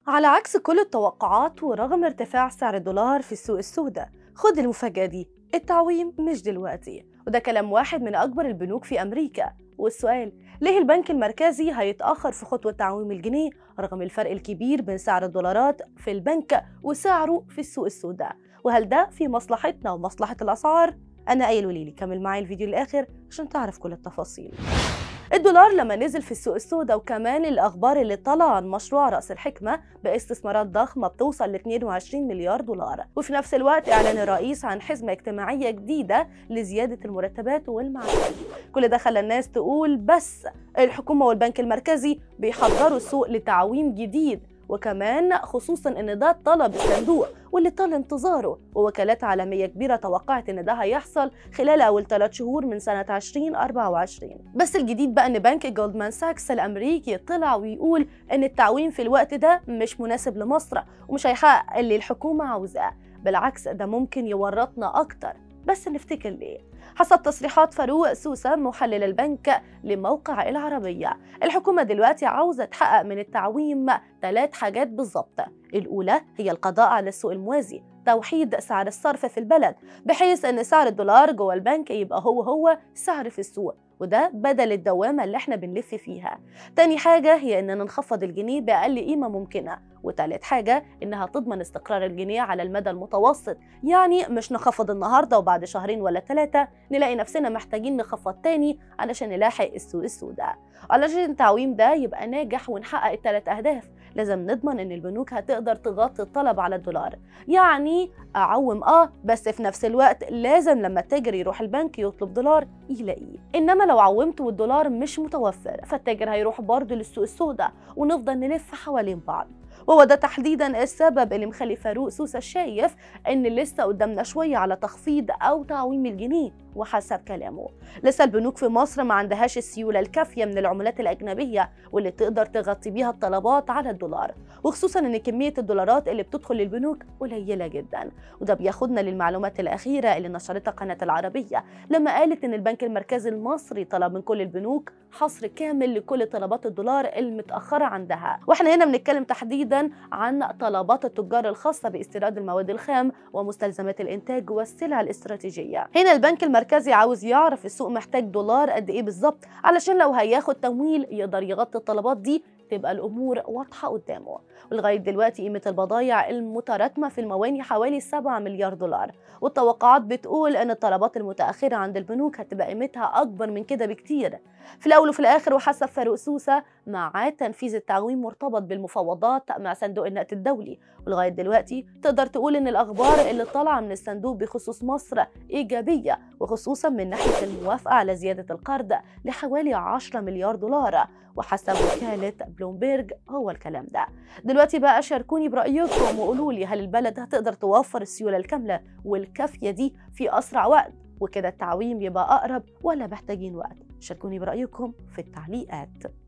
على عكس كل التوقعات ورغم ارتفاع سعر الدولار في السوق السوداء خد المفاجأة دي التعويم مش دلوقتي وده كلام واحد من أكبر البنوك في أمريكا والسؤال ليه البنك المركزي هيتأخر في خطوة تعويم الجنيه رغم الفرق الكبير بين سعر الدولارات في البنك وسعره في السوق السوداء وهل ده في مصلحتنا ومصلحة الأسعار؟ أنا أيل وليلي كمل معايا الفيديو للآخر عشان تعرف كل التفاصيل الدولار لما نزل في السوق السوداء وكمان الأخبار اللي طلع عن مشروع رأس الحكمة باستثمارات ضخمة بتوصل ل 22 مليار دولار وفي نفس الوقت إعلان الرئيس عن حزمة اجتماعية جديدة لزيادة المرتبات والمعاشات كل ده خلى الناس تقول بس الحكومة والبنك المركزي بيحضروا السوق لتعويم جديد وكمان خصوصا ان ده طلب الصندوق واللي طال انتظاره ووكالات عالمية كبيرة توقعت ان ده هيحصل خلال اول ثلاث شهور من سنة 2024 بس الجديد بقى ان بنك جولدمان ساكس الامريكي طلع ويقول ان التعويم في الوقت ده مش مناسب لمصر ومش هيحقق اللي الحكومة عاوزاه بالعكس ده ممكن يورطنا اكتر بس نفتكر ليه حسب تصريحات فاروق سوسة محلل البنك لموقع العربية الحكومة دلوقتي عاوزة تحقق من التعويم ثلاث حاجات بالظبط الأولى هي القضاء على السوق الموازي توحيد سعر الصرف في البلد بحيث ان سعر الدولار جوه البنك يبقى هو هو سعر في السوق وده بدل الدوامة اللي احنا بنلف فيها تاني حاجة هي اننا نخفض الجنيه بأقل قيمة ممكنة وتالت حاجة انها تضمن استقرار الجنيه على المدى المتوسط يعني مش نخفض النهاردة وبعد شهرين ولا ثلاثة نلاقي نفسنا محتاجين نخفض تاني علشان نلاحق السوق السوداء علشان التعويم ده يبقى ناجح ونحقق الثلاث أهداف لازم نضمن ان البنوك هتقدر تغطي الطلب على الدولار يعني اعوم اه بس في نفس الوقت لازم لما التاجر يروح البنك يطلب دولار يلاقيه انما لو عومت والدولار مش متوفر فالتاجر هيروح برضه للسوق السوداء ونفضل نلف حوالين بعض وهو ده تحديدا السبب اللي مخلي فاروق سوسة شايف ان لسه قدامنا شويه على تخفيض او تعويم الجنيه وحسب كلامه لسه البنوك في مصر ما عندهاش السيوله الكافيه من العملات الاجنبيه واللي تقدر تغطي بيها الطلبات على الدولار وخصوصا ان كميه الدولارات اللي بتدخل للبنوك قليله جدا وده بياخدنا للمعلومات الاخيره اللي نشرتها قناه العربيه لما قالت ان البنك المركزي المصري طلب من كل البنوك حصر كامل لكل طلبات الدولار المتاخره عندها واحنا هنا بنتكلم تحديدا عن طلبات التجار الخاصه باستيراد المواد الخام ومستلزمات الانتاج والسلع الاستراتيجيه هنا البنك المركزي عاوز يعرف السوق محتاج دولار قد ايه بالظبط علشان لو هياخد تمويل يقدر يغطي الطلبات دي تبقى الامور واضحه قدامه ولغايه دلوقتي قيمه البضائع المتراكمه في المواني حوالي 7 مليار دولار والتوقعات بتقول ان الطلبات المتاخره عند البنوك هتبقى قيمتها اكبر من كده بكتير في الاول وفي الاخر وحسب فاروق سوسه مع تنفيذ التعويم مرتبط بالمفاوضات مع صندوق النقد الدولي ولغايه دلوقتي تقدر تقول ان الاخبار اللي طالعه من الصندوق بخصوص مصر ايجابيه وخصوصا من ناحيه الموافقه على زياده القرض لحوالي 10 مليار دولار وحسب وكاله بلومبيرج هو الكلام ده دلوقتي بقى شاركوني برايكم وقولوا لي هل البلد هتقدر توفر السيوله الكامله والكافيه دي في اسرع وقت وكده التعويم يبقى اقرب ولا محتاجين وقت شاركوني برايكم في التعليقات